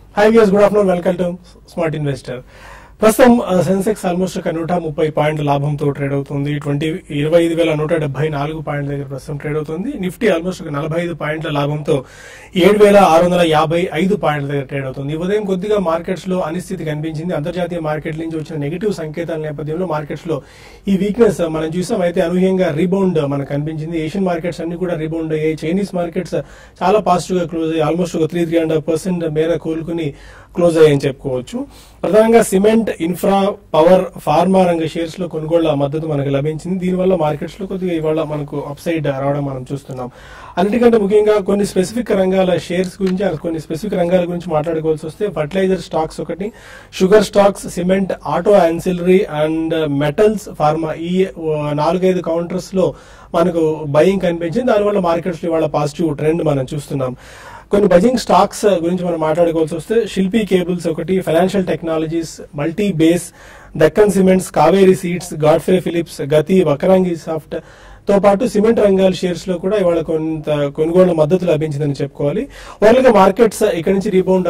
Hi views good afternoon welcome to smart investor ప్రస్తుతం Sensex almost ఒక నూట ముప్పై పాయింట్ల లాభంతో ట్రేడ్ అవుతుంది ట్వంటీ ఇరవై ఐదు వేల నూట డెబ్బై నాలుగు పాయింట్ల దగ్గర ప్రస్తుతం ట్రేడ్ అవుతుంది నిఫ్టీ ఆల్మోస్ట్ ఒక నలభై ఐదు పాయింట్ల లాభంతో ఏడు వేల ఆరు వందల యాభై ఐదు పాయింట్ల దగ్గర ట్రేడ్ అవుతుంది ఈ ఉదయం కొద్దిగా మార్కెట్స్ లో అనిస్థితి కనిపించింది అంతర్జాతీయ మార్కెట్ నుంచి వచ్చిన నెగిటివ్ సంకేతాల నేపథ్యంలో మార్కెట్స్ లో ఈ వీక్నెస్ మనం చూసాం అయితే అనూహ్యంగా రీబౌండ్ మనకు కనిపించింది ఏషియన్ మార్కెట్స్ అన్ని కూడా రీబౌండ్ అయ్యాయి చైనీస్ మార్కెట్స్ చాలా పాజిటివ్ గా క్లోజ్ అయ్యి ఆల్మోస్ట్ ఒక three three and half percent మేర కోలుకుని క్లోజ్ అయ్యాయని చెప్పుకోవచ్చు ప్రధానంగా సిమెంట్ ఇన్ఫ్రా పవర్ ఫార్మా రంగ షేర్స్ లో కొనుగోళ్ల మద్దతు మనకు లభించింది దీనివల్ల మార్కెట్స్ లో కొద్దిగా ఇవాళ మనకు అప్ సైడ్ రావడం మనం చూస్తున్నాం అన్నిటికంటే ముఖ్యంగా కొన్ని స్పెసిఫిక్ రంగాల షేర్స్ గురించి ఆ కొన్ని స్పెసిఫిక్ రంగాల గురించి మాట్లాడుకోవాల్సి వస్తే ఫర్టిలైజర్ స్టాక్స్ ఒకటి sugar stocks cement auto ancillary and metals pharma ఈ ఆ, నాలుగైదు కౌంటర్స్ లో మనకు బయింగ్ కనిపించింది దానివల్ల మార్కెట్స్ లో ఇవాళ పాజిటివ్ ట్రెండ్ మనం చూస్తున్నాం కొన్ని బజింగ్ స్టాక్స్ గురించి మనం మాట్లాడుకోవాల్సి వస్తే శిల్పి కేబుల్స్ ఒకటి financial technologies multi base Deccan cements Kaveri seeds Godfrey Phillips Gati Vakrangee soft తో పాటు సిమెంట్ రంగాల షేర్స్ లో కూడా ఇవాళ కొంత కొనుగోళ్ల మద్దతు లభించిందని చెప్పుకోవాలి ఓవరాల్ గా మార్కెట్స్ ఇక్కడ నుంచి రీబౌండ్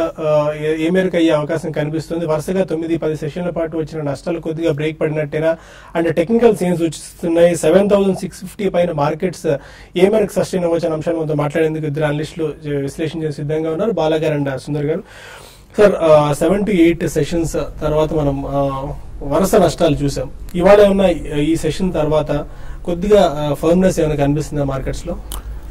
ఏ మేరకు అయ్యే అవకాశం కనిపిస్తుంది వరుసగా తొమ్మిది పది సెషన్ల పాటు వచ్చిన నష్టాలు కొద్దిగా బ్రేక్ పడినట్టేనా అండ్ టెక్నికల్ సైన్స్ సూచిస్తున్నాయి సెవెన్ థౌసండ్ సిక్స్ ఫిఫ్టీ పైన మార్కెట్స్ ఏ మేరకు సస్టైన్ అవ్వచ్చు అనే అంశాలు మనతో మాట్లాడేందుకు ఇద్దరు అనలిస్టులు విశ్లేషించే సిద్ధంగా ఉన్నారు బాలా గారు అండ్ సుందర్ గారు sir seven to eight sessions తర్వాత మనం ఆ, వరుస నష్టాలు చూసాం ఇవాళ ఏమన్నా ఈ సెషన్ తర్వాత కొద్దిగా ఫర్మ్నెస్ ఏమైనా కనిపిస్తుందా మార్కెట్స్ లో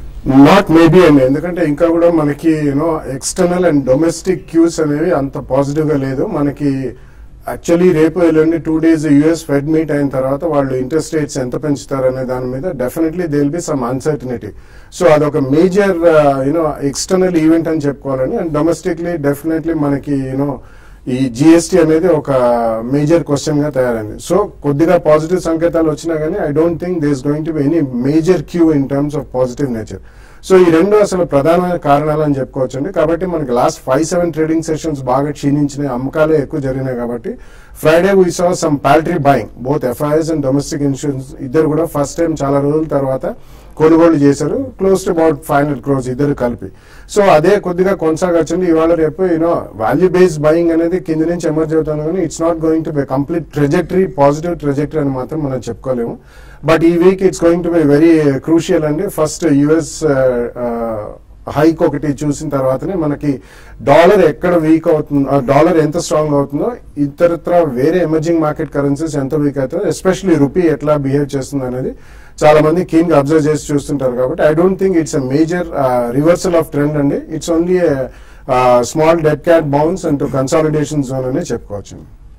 నాట్ మేబీ అండి ఎందుకంటే ఇంకా కూడా మనకి you know external and domestic cues అనేవి అంత పాజిటివ్ గా లేదు మనకి యాక్చువల్లీ రేపు ఎల్లుండి two days US Fed meet అయిన తర్వాత వాళ్ళు ఇంట్రెస్ట్ రేట్స్ ఎంత పెంచుతారనే దాని మీద definitely they will be some uncertainty so అదొక మేజర్ యూనో ఎక్స్టర్నల్ ఈవెంట్ అని చెప్పుకోవాలని అండ్ డొమెస్టిక్లీ డెఫినెట్లీ మనకి యూనో ఈ జిఎస్టీ అనేది ఒక మేజర్ క్వశ్చన్ గా తయారైంది సో కొద్దిగా పాజిటివ్ సంకేతాలు వచ్చినా కానీ I don't think this going to be any major cue in terms of positive nature so ఈ రెండు అసలు ప్రధానమైన కారణాలు అని చెప్పుకోవచ్చండి కాబట్టి మనకి last five seven trading sessions బాగా క్షీణించినాయి అమ్మకాలే ఎక్కువ జరిగినాయి కాబట్టి Friday we saw some paltry buying both FIs and domestic insurance ఇద్దరు కూడా ఫస్ట్ టైం చాలా రోజుల తర్వాత కొనుగోలు చేశారు close to about five hundred crores ఇద్దరు కలిపి సో అదే కొద్దిగా కొనసాగొచ్చండి ఇవాళ రేపు యూనో వాల్యూ బేస్డ్ బయింగ్ అనేది కింద నుంచి ఎమర్జ్ అవుతుంది కానీ it's not going to be complete trajectory positive trajectory అని మాత్రం మనం చెప్పుకోలేము బట్ ఈ week it's going to be very crucial అండి ఫస్ట్ యుఎస్ హైక్ ఒకటి చూసిన తర్వాతనే మనకి డాలర్ ఎక్కడ వీక్ అవుతుందో డాలర్ ఎంత స్ట్రాంగ్ అవుతుందో ఇతరత్ర వేరే ఎమర్జింగ్ మార్కెట్ కరెన్సీస్ ఎంత వీక్ అవుతుందో ఎస్పెషల్లీ రూపీ ఎట్లా బిహేవ్ చేస్తుంది అనేది చాలా మంది కీన్ గా అబ్జర్వ్ చేసి చూస్తుంటారు కాబట్టి I don't think it's a major reversal of trend అండి it's only small dead cat bounce and consolidation zone అనే చెప్పుకోవచ్చు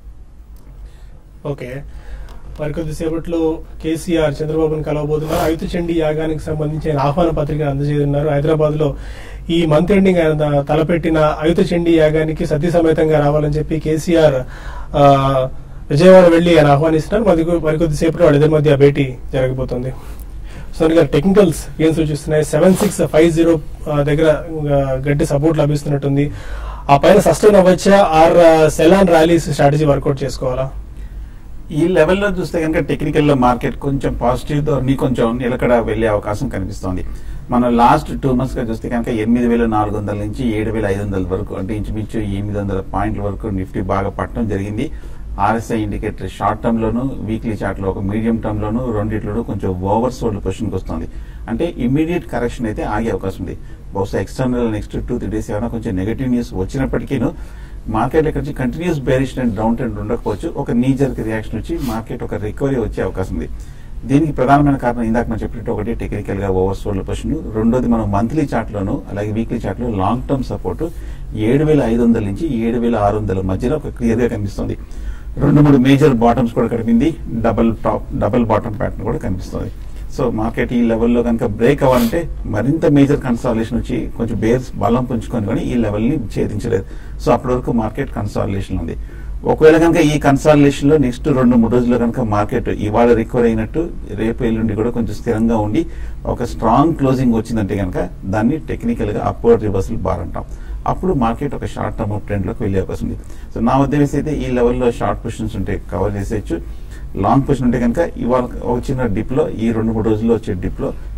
ఓకే మరి కొద్దిసేపట్లో కేసీఆర్ చంద్రబాబును కలవబోతున్నారు ఐతు చండీ యాగానికి సంబంధించి ఆయన ఆహ్వాన పత్రిక అందజేయనున్నారు హైదరాబాద్ లో ఈ మంత్ ఎండింగ్ ఆయన త- తలపెట్టిన అయుత చండీ యాగానికి సతీ సమేతంగా రావాలని చెప్పి కేసీఆర్ ఆ, విజయవాడ వెళ్లి ఆయన ఆహ్వానిస్తున్నారు మరి మరికొద్దిసేపట్లో వాళ్ళిద్దరి మధ్య భేటీ జరగబోతోంది సోని గారు టెక్నికల్స్ ఏం సూచిస్తున్నాయి సెవెన్ సిక్స్ ఫైవ్ జీరో దగ్గర ఆ, గట్టి సపోర్ట్ లభిస్తున్నట్టుంది ఆ పైన సస్టైన్ అవ్వచ్చా or sell on rallies strategy work out చేసుకోవాలా ఈ లెవెల్లో చూస్తే కనుక టెక్నికల్ లో మార్కెట్ కొంచెం పాజిటివ్ ధోరణి కొంచెం నిలకడ వెళ్లే అవకాశం కనిపిస్తోంది మనం లాస్ట్ టూ మంత్స్ గా చూస్తే కనుక ఎనిమిది వేల నాలుగు వందల నుంచి ఏడు వేల ఐదు వందల వరకు అంటే ఇంచుమించు ఎనిమిది వందల పాయింట్ల వరకు నిఫ్టీ బాగా పట్టడం జరిగింది ఆర్ఎస్ఐ ఇండికేటర్ షార్ట్ టర్మ్ లోను వీక్లీ చార్ట్ లో ఒక మీడియం టర్మ్ లోను రెండిట్లోనూ కొంచెం ఓవర్ సోల్డ్ పొజిషన్కి వస్తుంది అంటే ఇమీడియట్ కరెక్షన్ అయితే ఆగే అవకాశం ఉంది బహుశా external next two three days ఏమైనా కొంచెం నెగటివ్ న్యూస్ వచ్చినప్పటికీను మార్కెట్ ఇక్కడ నుంచి continues bearish and down trend ఉండకపోవచ్చు ఒక నీజర్కి రియాక్షన్ వచ్చి మార్కెట్ ఒక రికవరీ వచ్చే అవకాశం ఉంది దీనికి ప్రధానమైన కారణం ఇందాక మనం చెప్పినట్టు ఒకటి టెక్నికల్ గా ఓవర్ సోల్డ్ పొజిషన్ రెండోది మనం మంత్లీ చార్ట్ లోను అలాగే వీక్లీ చార్ట్ లో లాంగ్ టర్మ్ సపోర్ట్ ఏడు వేల ఐదు వందల నుంచి ఏడు వేల ఆరు వందల మధ్యలో ఒక క్లియర్ గా కనిపిస్తుంది రెండు మూడు మేజర్ బాటమ్స్ కూడా కనిపింది double top double bottom pattern కూడా కనిపిస్తుంది సో మార్కెట్ ఈ లెవెల్లో కనుక బ్రేక్ అవ్వాలంటే మరింత మేజర్ కన్సాలేషన్ వచ్చి కొంచెం బేర్స్ బలం పుంజుకొని కానీ ఈ లెవెల్ని ఛేదించలేదు సో అప్పటి వరకు మార్కెట్ కన్సాలేషన్ ఉంది ఒకవేళ కనుక ఈ కన్సాలేషన్ లో నెక్స్ట్ రెండు మూడు రోజుల్లో కనుక మార్కెట్ ఇవాళ రికవర్ అయినట్టు రేపు ఎల్లుండి కూడా కొంచెం స్థిరంగా ఉండి ఒక స్ట్రాంగ్ క్లోజింగ్ వచ్చిందంటే కనుక దాన్ని టెక్నికల్ గా అప్వర్డ్ రివర్సల్ బార్ అంటాం అప్పుడు మార్కెట్ ఒక షార్ట్ టర్మ్ ట్రెండ్ లోకి వెళ్ళే అవకాశం ఉంది సో నా ఉద్దేశం అయితే ఈ లెవెల్లో షార్ట్ పొజిషన్స్ ఉంటే కవర్ చేసేయచ్చు లాంగ్ పొజిషన్ ఉంటే కనుక ఇవాళ ఒక చిన్న డిప్ లో ఈ రెండు మూడు రోజుల్లో వచ్చే డిప్ లో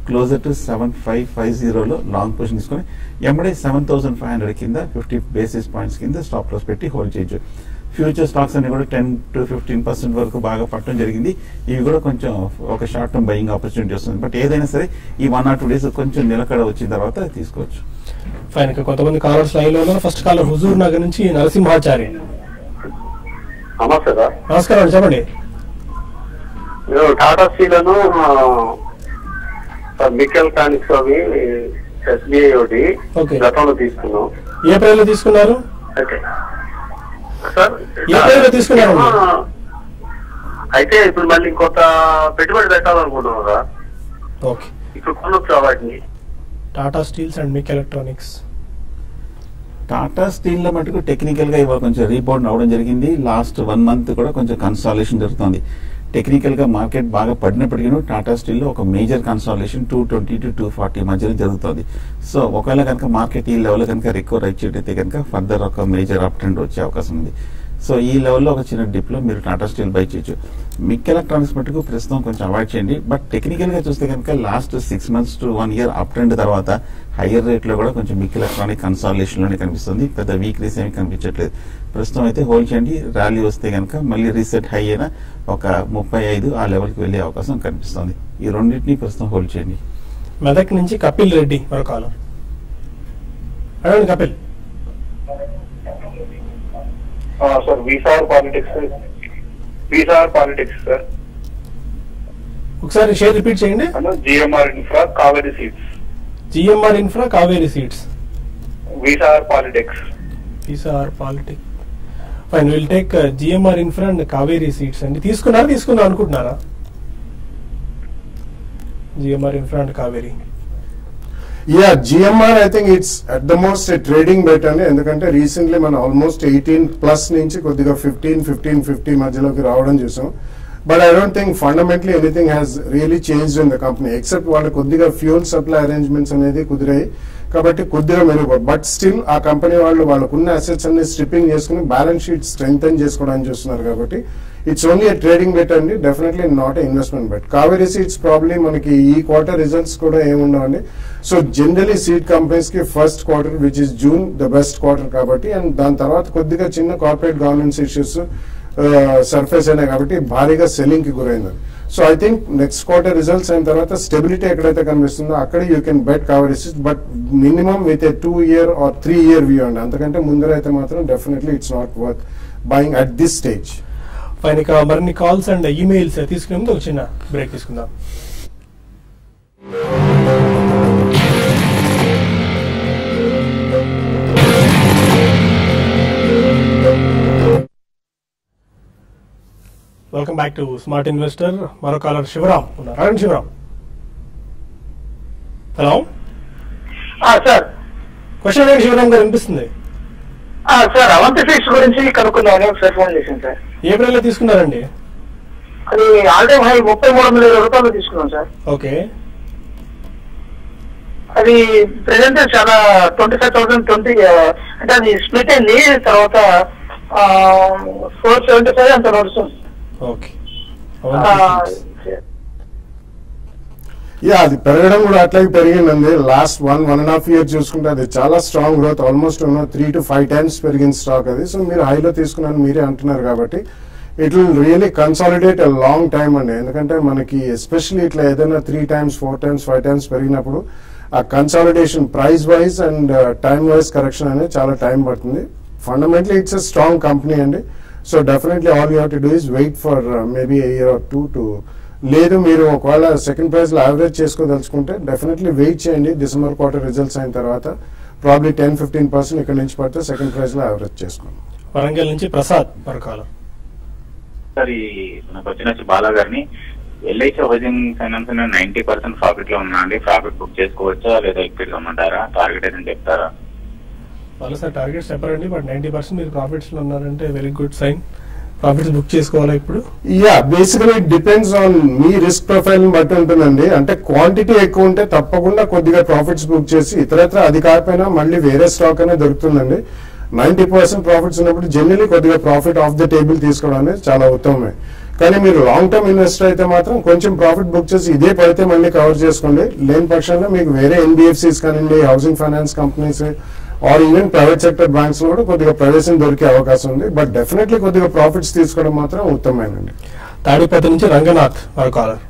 closer to seven five five జీరోలో లాంగ్ పొజిషన్ తీసుకొని ఎమ్మడే సెవెన్ థౌసండ్ ఫైవ్ హండ్రెడ్ కింద ఫిఫ్టీ బేసిస్ పాయింట్స్ కింద స్టాప్ లాస్ పెట్టి హోల్డ్ చేయొచ్చు ఫ్యూచర్ స్టాక్స్ అన్ని కూడా టెన్ టు ఫిఫ్టీన్ పర్సెంట్ వరకు బాగా పట్టడం జరిగింది ఇవి కూడా కొంచెం ఒక షార్ట్ టర్మ్ బయింగ్ ఆపర్చునిటీ వస్తుంది బట్ ఏదైనా సరే ఈ వన్ ఆర్ టూ డేస్ కొంచెం నిలకడ వచ్చిన తర్వాత తీసుకోవచ్చు ఫైన్ ఇంకా కొంతమంది కాలర్స్ లైన్ లో ఉన్నారు ఫస్ట్ కాలర్ హుజూర్ నగర్ నుంచి నరసింహాచారి నమస్తే సార్ నమస్కారం అండి చెప్పండి నేను టాటా స్టీలను మికెల్ కానిక్స్ అవి ఎస్బీఐ ఒకటి Okay. గతంలో తీసుకున్నాం ఏ ప్రైస్ లో తీసుకున్నారు అయితే సార్ ఏ పేరులో తీసుకున్నారండి? ఆ, అయితే ఇప్పుడు మళ్ళీ కొత్త పెట్టుబడి పెట్టాలనుకుంటున్నాం కదా ఓకే ఇప్పుడు కొనొచ్చా వాటిని Tata steels and MIC electronics Tata steel లో మటుకు టెక్నికల్ గా ఇవాళ కొంచెం రీబౌండ్ అవడం జరిగింది లాస్ట్ వన్ మంత్ కూడా కొంచెం కన్సాలేషన్ జరుగుతుంది టెక్నికల్ గా మార్కెట్ బాగా పడినప్పటికీ టాటా స్టీల్ లో ఒక major consolation two twenty to two forty మధ్యలో జరుగుతుంది సో ఒకవేళ కనుక మార్కెట్ ఈ లెవెల్ కనుక రికవర్ అయితే కనుక ఫర్దర్ ఒక మేజర్ అప్ ట్రెండ్ వచ్చే అవకాశం ఉంది సో ఈ లెవెల్లో ఒక చిన్న డిప్ లో మీరు టాటా స్టీల్ బై చేయొచ్చు మిక్ ఎలక్ట్రానిక్స్ మటుకు ప్రస్తుతం కొంచెం అవాయిడ్ చేయండి బట్ టెక్నికల్ గా చూస్తే కనుక last six months to one year up trend తర్వాత హైయర్ రేట్ లో కూడా కొంచెం మిక్ ఎలక్ట్రానిక్ కన్సాలేషన్ లోనే కనిపిస్తుంది పెద్ద వీక్నెస్ ఏమి కనిపించట్లేదు ప్రస్తుతం అయితే హోల్డ్ చేయండి ర్యాలీ వస్తే కనుక మళ్ళీ రీసెట్ హై అయినా ఒక ముప్పై ఐదు ఆ లెవెల్కి వెళ్ళే అవకాశం కనిపిస్తుంది ఈ రెండింటిని ప్రస్తుతం హోల్డ్ చేయండి మెదక్ నుంచి కపిల్ రెడ్డి మరో కాలర్ అడగండి కపిల్ సార్ వీసార్ పాలిటిక్స్ వీసార్ పాలిటిక్స్ సార్ ఒకసారి షేర్ రిపీట్ చేయండి GMR infra Kaveri seats GMR infra Kaveri seats వీసార్ పాలిటిక్స్ ఈసార్ politic fine will take GMR infra and Kaveri seats అండి తీసుకున్నారా తీసుకుందాం అనుకుంటున్నారా GMR infra and Kaveri yeah GMR I think it's at the most trading bet అండి ఎందుకంటే రీసెంట్లీ మనం ఆల్మోస్ట్ ఎయిటీన్ ప్లస్ నుంచి కొద్దిగా ఫిఫ్టీన్ ఫిఫ్టీన్ ఫిఫ్టీ మధ్యలోకి రావడం చూసాం but I don't think fundamentally anything has really change in the company except వాళ్ళు కొద్దిగా ఫ్యూల్ సప్లై అరేంజ్మెంట్స్ అనేది కుదిరాయి కాబట్టి కొద్దిగా మెరుగు బట్ స్టిల్ ఆ కంపెనీ వాళ్ళు వాళ్ళకున్న అసెట్స్ అన్ని స్ట్రిప్పింగ్ చేసుకుని బ్యాలెన్స్ షీట్ స్ట్రెంగ్తన్ చేసుకోవడానికి చూస్తున్నారు కాబట్టి it's only a trading bet అండి definitely not investment bet Kaveri seeds probably మనకి ఈ క్వార్టర్ రిజల్ట్స్ కూడా ఏముండవండి సో జనరలీ సీడ్ కంపెనీస్ కి first quarter which is June the best quarter కాబట్టి అండ్ దాని తర్వాత కొద్దిగా చిన్న కార్పొరేట్ గవర్నెన్స్ ఇష్యూస్ సర్ఫేస్ అయినాయి కాబట్టి భారీగా సెల్లింగ్ కి గురైంది so I think next quarter results అయిన తర్వాత స్టెబిలిటీ ఎక్కడైతే కనిపిస్తుందో అక్కడ you can bet cover but minimum with a two year or three year view అండి అంతకంటే ముందర అయితే మాత్రం definitely it's not worth buying at this stage fine ఇక మరిన్ని కాల్స్ అండ్ ఈమెయిల్స్ తీసుకునే ముందు ఒక చిన్న బ్రేక్ తీసుకుందాం welcome back to smart investor మరో కాలర్ శివరామ్ ఉన్నారు అడగండి శివరామ్ హలో సార్ క్వశ్చన్ ఏంటి శివరామ్ గారు వినిపిస్తుంది సార్ అవంతి ఫిక్స్ గురించి కనుక్కుందామని ఒకసారి ఫోన్ చేశాను సార్ ఏప్రిల్ లో తీసుకున్నారండి అది ఆల్ టైమ్ హై ముప్పై మూడు వందల ఇరవై రూపాయలు తీసుకున్నాం సార్ ఓకే అది ప్రెసెంట్ చాలా ట్వంటీ ఫైవ్ థౌసండ్ ట్వంటీ అంటే అది స్ప్లిట్ అయింది తర్వాత ఫోర్ సెవెంటీ ఫైవ్ అంత నడుస్తుంది ఓకే ఆ, యా అది పెరగడం కూడా అట్లాగే పెరిగిందండి last one one and half year చూసుకుంటే అది చాలా strong growth almost three to five times పెరిగిన స్టాక్ అది సో మీరు హైలో తీసుకున్నాను మీరే అంటున్నారు కాబట్టి it will really consolidate a long time అండి ఎందుకంటే మనకి ఎస్పెషల్లీ ఇట్లా ఏదైనా three times four times five times పెరిగినప్పుడు ఆ consolidation price wise and time wise correction అనేది చాలా టైం పడుతుంది fundamentally it's a strong company అండి so definitely all you have to do is wait for maybe year or two to లేదు మీరు ఒకవేళ second price లో యావరేజ్ చేసుకోదలుచుకుంటే definitely wait చేయండి డిసెంబర్ క్వార్టర్ రిజల్ట్స్ అయిన తర్వాత ప్రాబ్లీ టెన్ ఫిఫ్టీన్ పర్సెంట్ ఇక్కడ నుంచి పడితే సెకండ్ ప్రైజ్ లో యావరేజ్ చేసుకోండి వరంగల్ నుంచి ప్రసాద్ మరో కాలర్ సార్ ఈ నాకు వచ్చిన వచ్చి బాలా గారిని LIC housing finance ninety percent profit లో ఉన్నా అండి ప్రాఫిట్ బుక్ చేసుకోవచ్చా లేదా ఎక్విట్ కమ్మంటారా టార్గెట్ ఏదైనా చెప్తారా వాళ్ళ సార్ టార్గెట్స్ చెప్పారండి బట్ నైన్టీ పర్సెంట్ మీరు ప్రాఫిట్స్ లో ఉన్నారంటే very good sign profits book చేసుకోవాలా ఇప్పుడు yeah basically it depends on మీ రిస్క్ ప్రొఫైల్ బట్టి ఉంటుందండి అంటే క్వాంటిటీ ఎక్కువ ఉంటే తప్పకుండా కొద్దిగా ప్రాఫిట్స్ బుక్ చేసి ఇతరత్ర అది కాకపోయినా మళ్ళీ వేరే స్టాక్ అనేది దొరుకుతుందండి నైన్టీ పర్సెంట్ ప్రాఫిట్స్ ఉన్నప్పుడు జనరలీ కొద్దిగా ప్రాఫిట్ ఆఫ్ ద టేబుల్ తీసుకోవడం అనేది చాలా ఉత్తమమే కానీ మీరు లాంగ్ టర్మ్ ఇన్వెస్టర్ అయితే మాత్రం కొంచెం ప్రాఫిట్ బుక్ చేసి ఇదే పడితే మళ్ళీ కవర్ చేసుకోండి లేని పక్షంలో మీకు వేరే ఎన్బిఎఫ్సిస్ కానివ్వండి housing finance companies or even private sector banks లో కూడా కొద్దిగా ప్రవేశం దొరికే అవకాశం ఉంది బట్ డెఫినెట్లీ కొద్దిగా ప్రాఫిట్స్ తీసుకోవడం మాత్రం ఉత్తమమైనండి తాడిపత్రి నుంచి రంగనాథ్ మరో కాలర్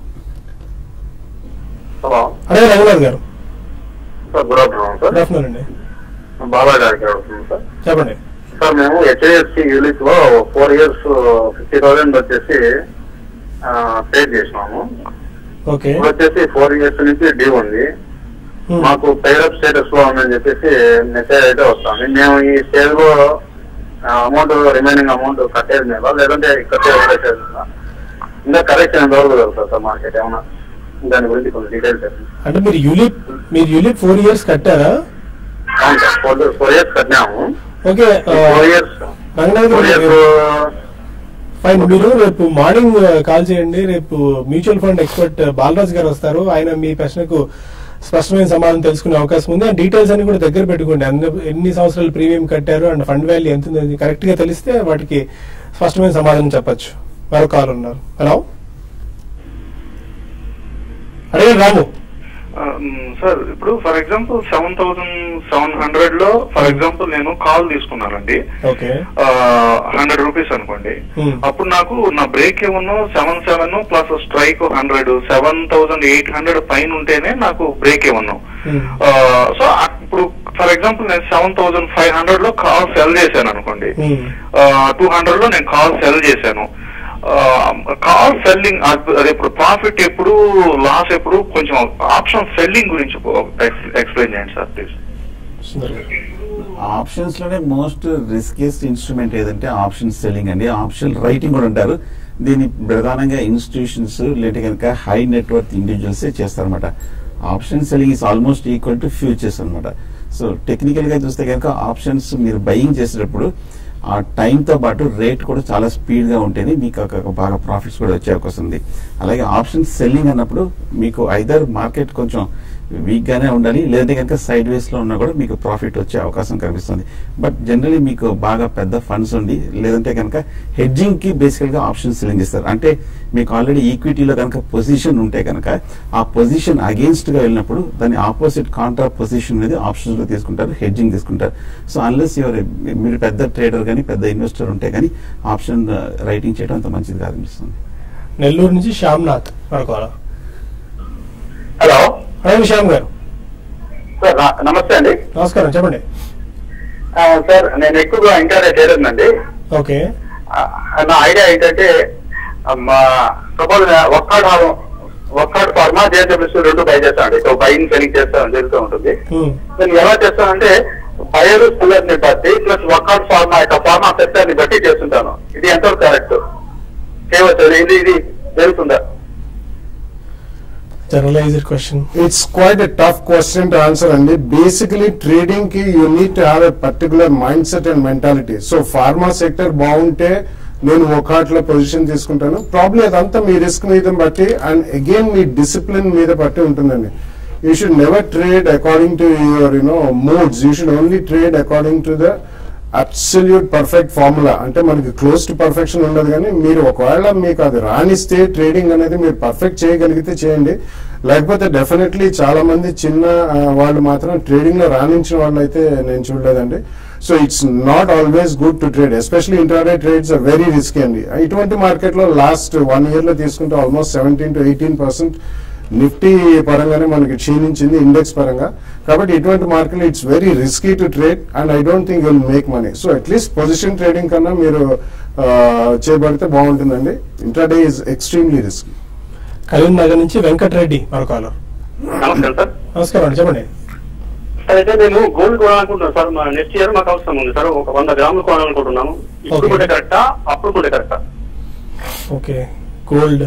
హలో అదే రంగనాథ్ గారు sir good afternoon sir good afternoon అండి బాబా గారికి అడుగుతుంది సార్ చెప్పండి సార్ మేము హెచ్డిఎఫ్సి యూనిట్ లో ఫోర్ ఇయర్స్ ఫిఫ్టీ థౌసండ్ వచ్చేసి పే చేసినాము ఓకే ఇప్పుడు వచ్చేసి ఫోర్ ఇయర్స్ నుంచి డ్యూ ఉంది Hmm. మాకు పేరప్ స్టేటస్ లో ఉందని చెప్పేసి మెసేజ్ అయితే వస్తుంది మేము ఈ స్టేజ్ లో అమౌంట్ రిమైనింగ్ అమౌంట్ కట్టేది మీద లేదంటే కట్టేది వదిలేసేది ఉందా? ఇంకా కరెక్షన్ ఎంత వరకు జరుగుతుంది సార్ మార్కెట్ ఏమన్నా దాని గురించి కొంచెం డీటెయిల్స్ చెప్పండి అంటే మీరు యూలిప్ మీరు యూలిప్ ఫోర్ ఇయర్స్ కట్టారా అవును సార్ ఫోర్ ఫోర్ ఇయర్స్ కట్టినాము ఓకే ఆ, ఫోర్ ఇయర్స్ రంగనాథ్ ఫోర్ గారు ఇయర్స్ ఫైన్ మీరు రేపు మార్నింగ్ కాల్ చేయండి రేపు మ్యూచువల్ ఫండ్ ఎక్స్పర్ట్ బాలరాజ్ గారు వస్తారు ఆయన మీ ప్రశ్నకు స్పష్టమైన సమాధానం తెలుసుకునే అవకాశం ఉంది ఆ డీటెయిల్స్ అన్ని కూడా దగ్గర పెట్టుకోండి అన్ని ఎన్ని సంవత్సరాలు ప్రీమియం కట్టారు అండ్ ఫండ్ వాల్యూ ఎంత ఉంది కరెక్ట్ గా తెలిస్తే వాటికి స్పష్టమైన సమాధానం చెప్పొచ్చు మరో కాల్ ఉన్నారు హలో అడిగారు రాము సార్ ఇప్పుడు for example seven thousand seven hundred లో ఫర్ ఎగ్జాంపుల్ నేను కాల్ తీసుకున్నానండి ఓకే హండ్రెడ్ రూపీస్ అనుకోండి Hmm. అప్పుడు నాకు నా బ్రేక్ ఏమన్నా seven seven plus strike hundred seven thousand eight hundred పైన ఉంటేనే నాకు బ్రేక్ ఏమన్నా Hmm. సో ఇప్పుడు ఫర్ ఎగ్జాంపుల్ నేను సెవెన్ థౌసండ్ ఫైవ్ హండ్రెడ్ లో కాల్ సెల్ చేశాను అనుకోండి Hmm. టూ హండ్రెడ్ లో నేను కాల్ సెల్ చేశాను కాల్ సెల్లింగ్ అదే ఇప్పుడు ప్రాఫిట్ ఎప్పుడు లాస్ ఎప్పుడు కొంచెం ఆప్షన్ సెల్లింగ్ గురించి ఎక్స్ప్లెయిన్ చేయండి సార్ ప్లీజ్ సుందర్ గారు. ఆప్షన్స్ లోనే మోస్ట్ రిస్కియస్ట్ ఇన్స్ట్రుమెంట్ ఏదంటే ఆప్షన్ సెల్లింగ్ అండి ఆప్షన్ రైటింగ్ కూడా అంటారు దీన్ని ప్రధానంగా ఇన్స్టిట్యూషన్స్ లేదంటే కనుక హై నెట్వర్క్ ఇండివిజువల్సే చేస్తారన్నమాట option selling is almost equal to futures అనమాట సో టెక్నికల్ గా చూస్తే కనుక ఆప్షన్స్ మీరు బయింగ్ చేసేటప్పుడు ఆ టైంతో పాటు రేట్ కూడా చాలా స్పీడ్ గా ఉంటేనే మీకు ఒక- ఒక బాగా ప్రాఫిట్స్ కూడా వచ్చే అవకాశం ఉంది అలాగే ఆప్షన్ సెల్లింగ్ అన్నప్పుడు మీకు ఐదర్ మార్కెట్ కొంచెం వీక్ గానే ఉండాలి లేదంటే కనుక సైడ్ వేస్ లో ఉన్నా కూడా మీకు ప్రాఫిట్ వచ్చే అవకాశం కనిపిస్తుంది బట్ జనరలీ మీకు బాగా పెద్ద ఫండ్స్ ఉండి లేదంటే కనుక హెడ్జింగ్ కి బేసికల్ గా ఆప్షన్ సెల్లింగ్ ఇస్తారు అంటే మీకు ఆల్రెడీ ఈక్విటీలో కనుక పొజిషన్ ఉంటే కనుక ఆ పొజిషన్ అగేన్స్ట్ గా వెళ్ళినప్పుడు దాని ఆపోజిట్ కాంట్రా పొజిషన్ అనేది ఆప్షన్స్ లో తీసుకుంటారు హెడ్జింగ్ తీసుకుంటారు సో అన్లెస్ యువర్ మీరు పెద్ద ట్రేడర్ కానీ పెద్ద ఇన్వెస్టర్ ఉంటే కానీ ఆప్షన్ రైటింగ్ చేయడం అంత మంచిది కాదు అనిపిస్తుంది నెల్లూరు నుంచి శ్యామ్నాథ్ మరో కాల్ హలో అదే శ్యామ్ గారు సార్ నా- నమస్తే అండి నమస్కారం చెప్పండి ఆ, సార్ నేను ఎక్కువగా ఇంటర్ ట్రేడర్ అండి ఓకే ఆ, నా ఐడియా ఏంటంటే సపోజ్ ఒక్కడు ఒక్కడు ఫార్మా జేడబ్ల్యూస్ రెండు బై చేస్తానండి సో బైయింగ్ సెలింగ్ చేస్తాను జరుగుతూ ఉంటుంది Hmm. నేను ఎలా చేస్తానంటే బయర్ సెల్లర్ ని బట్టి ప్లస్ వర్కౌట్ ఫార్మా యొక్క ఫార్మా సెక్టర్ ని బట్టి చేస్తుంటాను ఇది ఎంతవరకు కరెక్ట్ చేయవచ్చు ఇది ఇది జరుగుతుందా generalised question it's quite a tough question to answer అండి బేసికలీ ట్రేడింగ్ కి you need to have a particular mindset and mentality so pharma sector బాగుంటే నేను ఒకట్లో పొజిషన్ తీసుకుంటాను ప్రాబ్లమ్ అదంతా మీ రిస్క్ మీద బట్టి అండ్ అగైన్ మీ డిసిప్లిన్ మీద బట్టి ఉంటుందండి you should never trade according to your you know moods you should only trade according to the absolute perfect formula అంటే మనకి క్లోజ్ టు పర్ఫెక్షన్ ఉండదు కానీ మీరు ఒకవేళ మీకు అది రాణిస్తే ట్రేడింగ్ అనేది మీరు పర్ఫెక్ట్ చేయగలిగితే చేయండి లేకపోతే డెఫినెట్లీ చాలా మంది చిన్న ఆ, వాళ్ళు మాత్రం ట్రేడింగ్ లో రాణించిన వాళ్ళు అయితే నేను చూడలేదండి so it's not always good to trade especially intraday trades are very risky అండి ఇటువంటి మార్కెట్ లో లాస్ట్ వన్ ఇయర్ లో తీసుకుంటే almost seventeen to eighteen percent Nifty పరంగానే మనకి క్షీణించింది ఇండెక్స్ పరంగా కాబట్టి ఇటువంటి market it's very risky to trade and I don't think will make money so at least position trading కన్నా మీరు ఆ, చేయబడితే బాగుంటుందండి intraday is extremely risky Karimnagar నుంచి వెంకటరెడ్డి మరో కాల్ నమస్కారం సార్ నమస్కారం అండి చెప్పండి సార్ అయితే నేను గోల్డ్ కొనాలనుకుంటున్నాను సార్ మా నెక్స్ట్ ఇయర్ మాకు అవసరం ఉంది సార్ ఒక వంద గ్రాములు కొనాలనుకుంటున్నాము ఇప్పుడు Okay. కూడా కరెక్టా అప్పుడు కూడా కరెక్టా okay gold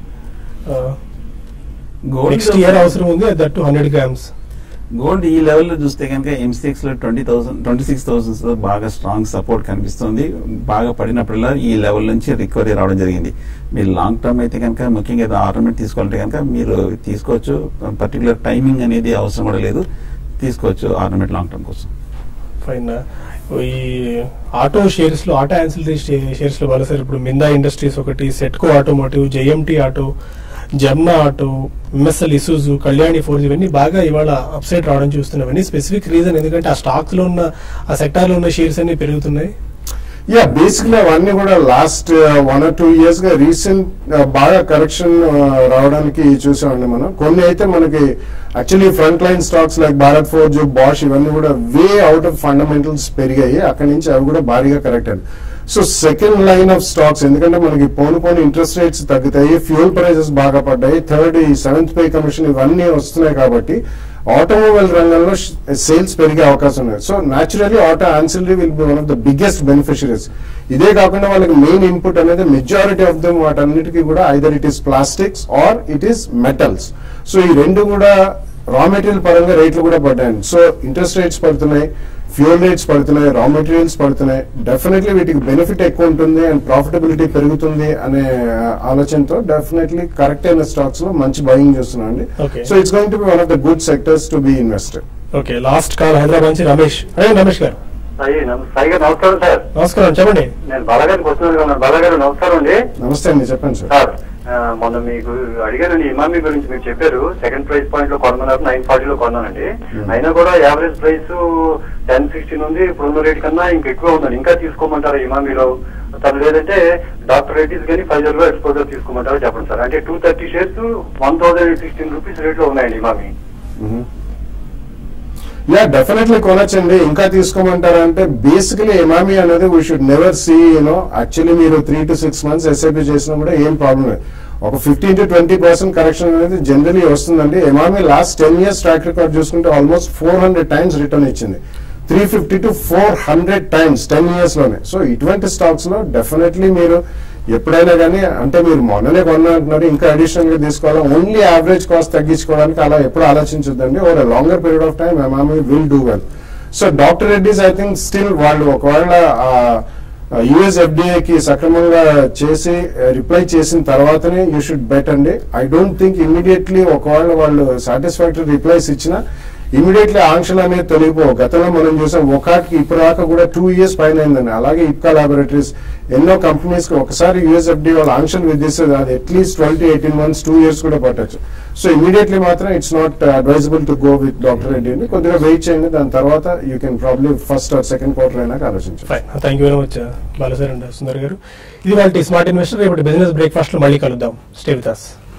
gold next year అవసరం ఉంది that two hundred grams gold ఈ లెవెల్లో చూస్తే కనుక ఎంసీఎక్స్ లో twenty thousand twenty six thousands బాగా స్ట్రాంగ్ సపోర్ట్ కనిపిస్తుంది బాగా పడినప్పుడల్లా ఈ లెవెల్ నుంచి రికవరీ రావడం జరిగింది మీరు లాంగ్ టర్మ్ అయితే కనుక ముఖ్యంగా ఏదో ఆర్నమెంట్ తీసుకోవాలంటే కనుక మీరు తీసుకోవచ్చు పర్టికులర్ టైమింగ్ అనేది అవసరం కూడా లేదు తీసుకోవచ్చు ఆర్నమెంట్ లాంగ్ టర్మ్ కోసం ఫైన్ ఈ ఆటో షేర్స్ లో ఆటో యాన్సిలరీ షేర్స్ లో బాగా సార్ ఇప్పుడు మిందా ఇండస్ట్రీస్ ఒకటి Setco automotive JMT auto Jamna auto MSL Isuzu Kalyani forge ఇవన్నీ బాగా ఇవాళ అప్సైడ్ రావడం చూస్తున్నాం ఇవన్నీ స్పెసిఫిక్ రీజన్ ఎందుకంటే ఆ స్టాక్స్ లో ఉన్న ఆ సెక్టార్ లో ఉన్న షేర్స్ అన్ని పెరుగుతున్నాయి యా బేసిక్లీ అవన్నీ కూడా last one or two years గా రీసెంట్ బాగా కరెక్షన్ రావడానికి చూసామండి మనం కొన్ని అయితే మనకి actually front line stocks like Bharat forge Bosch ఇవన్నీ కూడా వే అవుట్ ఆఫ్ ఫండమెంటల్స్ పెరిగాయి అక్కడి నుంచి అవి కూడా భారీగా కరెక్ట్ అయ్యాయి so second line of stocks ఎందుకంటే మనకి పోను పోను ఇంట్రెస్ట్ రేట్స్ తగ్గుతాయి ఫ్యూల్ ప్రైసెస్ బాగా పడ్డాయి థర్డ్ ఈ సెవెంత్ పే కమిషన్ ఇవన్నీ వస్తున్నాయి కాబట్టి ఆటోమొబైల్ రంగంలో సేల్స్ పెరిగే అవకాశం ఉంది so naturally auto ancillary will be one of the biggest beneficiaries ఇదే కాకుండా వాళ్ళకి మెయిన్ ఇన్పుట్ అనేది మెజారిటీ ఆఫ్ దమ్ వాటన్నిటికీ కూడా either it is plastics or it is metals so ఈ రెండు కూడా రా మెటీరియల్ పరంగా రేట్లు కూడా పడ్డాయి సో ఇంట్రెస్ట్ రేట్స్ పడుతున్నాయి ఫ్యూల్ రేట్స్ పడుతున్నాయి రా మెటీరియల్స్ పడుతున్నాయి డెఫినెట్లీ వీటికి బెనిఫిట్ ఎక్కువ ఉంటుంది అండ్ ప్రాఫిటబిలిటీ పెరుగుతుంది అనే ఆలోచనతో డెఫినెట్లీ కరెక్ట్ అయిన స్టాక్స్ లో మంచి బయింగ్ చూస్తున్నాం అండి Okay. So it's going to be one of the good sectors to be invested okay last call Hyderabad నుంచి రమేష్ అదే రమేష్ గారు సాయి నమ- సాయి గారు నమస్కారం సార్ నమస్కారం చెప్పండి నేను బాలగారికి వస్తున్నాను బాలగారు నమస్కారం అండి నమస్తే అండి చెప్పండి సార్ సార్ ఆ, మొన్న మీకు అడిగాను ఇమామి గురించి మీరు చెప్పారు సెకండ్ ప్రైస్ పాయింట్ లో కొనమన్నారు నైన్ ఫార్టీలో కొన్నానండి అయినా కూడా యావరేజ్ ప్రైస్ టెన్ సిక్స్టీన్ ఉంది ఇప్పుడున్న రేట్ కన్నా ఇంకా ఎక్కువ ఉందండి ఇంకా తీసుకోమంటారా ఇమామిలో తను లేదంటే డాక్టర్ రెడ్డిస్ కానీ ఫైజర్ లో ఎక్స్పోజర్ తీసుకోమంటారా చెప్పండి సార్ అంటే two thirty shares one thousand sixteen rupees rate లో ఉన్నాయండి ఇమామి యా డెఫినెట్లీ కొనొచ్చండి ఇంకా తీసుకోమంటారా అంటే బేసికలీ ఎమామి అనేది we should never see you know actually మీరు three to six months SIP చేసినా కూడా ఏం ప్రాబ్లం లేదు ఒక fifteen to twenty percent correction అనేది జనరలీ వస్తుందండి Emami last ten years track record చూసుకుంటే almost four hundred times return ఇచ్చింది three fifty to four hundred times ten years లోనే సో ఇటువంటి స్టాక్స్ లో డెఫినెట్లీ మీరు ఎప్పుడైనా కానీ అంటే మీరు మొన్ననే కొన్నా అంటున్నారు ఇంకా అడిషనల్ గా తీసుకోవాలి ఓన్లీ యావరేజ్ కాస్ట్ తగ్గించుకోవడానికి అలా ఎప్పుడు ఆలోచించొద్దండి over longer period of time Emami will do well so doctor Reddy's I think still వాళ్ళు ఒకవేళ యుఎస్ కి సక్రమంగా చేసి రిప్లై చేసిన తర్వాతనే యూ షుడ్ బెట్ అండి ఐ డోంట్ థింక్ ఇమీడియట్లీ ఒకవేళ వాళ్ళు సాటిస్ఫాక్టరీ రిప్లైస్ ఇచ్చినా ఇమీడియట్లీ ఆంక్షలు అనేది తొలగిపోవు గతంలో మనం చూసాం ఒకటికి ఇప్పుడు దాకా కూడా టూ ఇయర్స్ పైన అయిందండి అలాగే ఇప్కా లాబొరేటరీస్ ఎన్నో కంపెనీస్ కి ఒకసారి యూఎస్ఎఫ్డి వాళ్ళు ఆంక్షలు విధిస్తుంది అది at least twelve to eighteen months two years కూడా పట్టొచ్చు సో ఇమీడియట్లీ మాత్రం it's not advisable to go with doctor Reddy అండి కొద్దిగా వెయిట్ చేయండి దాని తర్వాత you can probably first or second quarter అయినాక ఆలోచించండి fine thank you very much Bala sir and Sundar గారు ఇది వాళ్ళ స్మార్ట్ ఇన్వెస్టర్ రేపటి బిజినెస్ బ్రేక్ఫాస్ట్ లో మళ్ళీ కలుద్దాం స్టే విత్ అస్